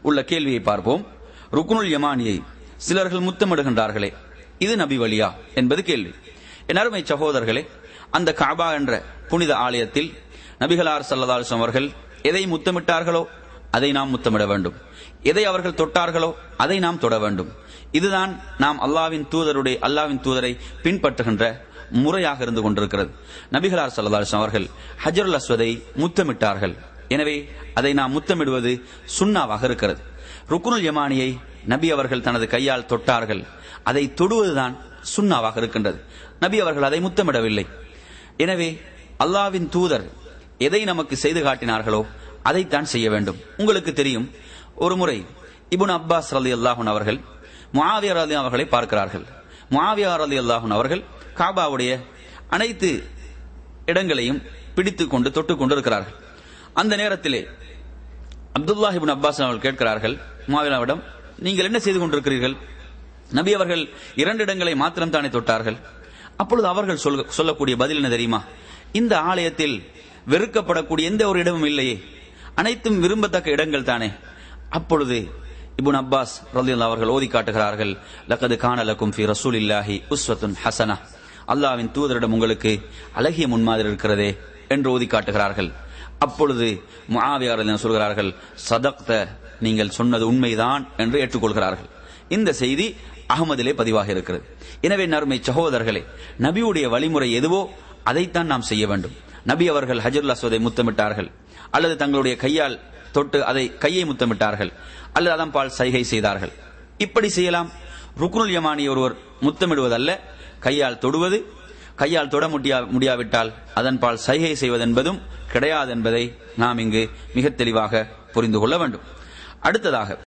உள்ள கேள்வியை பார்ப்போம் ருக்குனுல் யமானியை சிலர்கள் முத்தமிடுகின்றார்களே இது நபி வழியா என்பது கேள்வி என் அருமை சகோதரர்களே அந்த காபா என்ற புனித ஆலயத்தில் நபிகளார் சல்லதாலுசம் அவர்கள் எதை முத்தமிட்டார்களோ அதை நாம் முத்தமிட வேண்டும் எதை அவர்கள் தொட்டார்களோ அதை நாம் தொட வேண்டும் இதுதான் நாம் அல்லாவின் தூதருடைய அல்லாவின் தூதரை பின்பற்றுகின்ற முறையாக இருந்து கொண்டிருக்கிறது நபிகளார் சல்லதாலுசம் அவர்கள் ஹஜருல் அஸ்வதை முத்தமிட்டார்கள் எனவே அதை நாம் முத்தமிடுவது சுண்ணாவாக இருக்கிறது ருக்குனுல் யமானியை நபி அவர்கள் தனது கையால் தொட்டார்கள் அதை தொடுவதுதான் சுண்ணாவாக இருக்கின்றது நபி அவர்கள் அதை முத்தமிடவில்லை எனவே அல்லாவின் தூதர் எதை நமக்கு செய்து காட்டினார்களோ அதைத்தான் செய்ய வேண்டும் உங்களுக்கு தெரியும் ஒரு முறை இபுன் அப்பாஸ் ரலி அல்லாஹூன் அவர்கள் முஆவியர் அலி அவர்களை பார்க்கிறார்கள் முஆவியார் அலி அல்லாஹூன் அவர்கள் காபாவுடைய அனைத்து இடங்களையும் பிடித்துக் கொண்டு தொட்டுக் கொண்டு இருக்கிறார்கள் அந்த நேரத்திலே அப்துல்லாஹிபின் அப்பாஸ் அவர்கள் கேட்கிறார்கள் முஆவியாவிடம் நீங்கள் என்ன செய்து கொண்டிருக்கிறீர்கள் நபி அவர்கள் இரண்டு இடங்களை மாத்திரம் தானே தொட்டார்கள் அப்பொழுது அவர்கள் சொல்ல- சொல்லக்கூடிய பதில் என்ன தெரியுமா இந்த ஆலயத்தில் வெறுக்கப்படக்கூடிய எந்த ஒரு இடமும் இல்லையே அனைத்தும் விரும்பத்தக்க இடங்கள் தானே அப்பொழுது இபுன் அப்பாஸ் ரலியல்லாஹு அவர்கள் ஓதி காட்டுகிறார்கள் லக்கது காணலக்கும் ஃபி ரசூலில்லாஹி உஸ்வத்துன் ஹசனா அல்லாஹ்வின் தூதரிடம் உங்களுக்கு அழகிய முன்மாதிரி இருக்கிறதே என்று ஓதி காட்டுகிறார்கள் அப்பொழுது முஆவியார் ரலியல்லாஹு சொல்கிறார்கள் சதக்த நீங்கள் சொன்னது உண்மைதான் என்று ஏற்றுக்கொள்கிறார்கள் இந்த செய்தி அகமதிலே பதிவாக இருக்கிறது எனவே நறுமை சகோதரர்களே நபியுடைய வழிமுறை எதுவோ அதைத்தான் நாம் செய்ய வேண்டும் நபி அவர்கள் ஹஜருல் அஸ்வதை முத்தமிட்டார்கள் அல்லது தங்களுடைய கையால் தொட்டு அதை கையை முத்தமிட்டார்கள் அல்லது அதன் பால் சைகை செய்தார்கள் இப்படி செய்யலாம் ருக்குனுல் யமானி ஒருவர் முத்தமிடுவதல்ல கையால் தொடுவது கையால் தொட முடியா முடியாவிட்டால் அதன் பால் சைகை செய்வதென்பதும் கிடையாது என்பதை நாம் இங்கு மிக தெளிவாக புரிந்து கொள்ள வேண்டும் அடுத்ததாக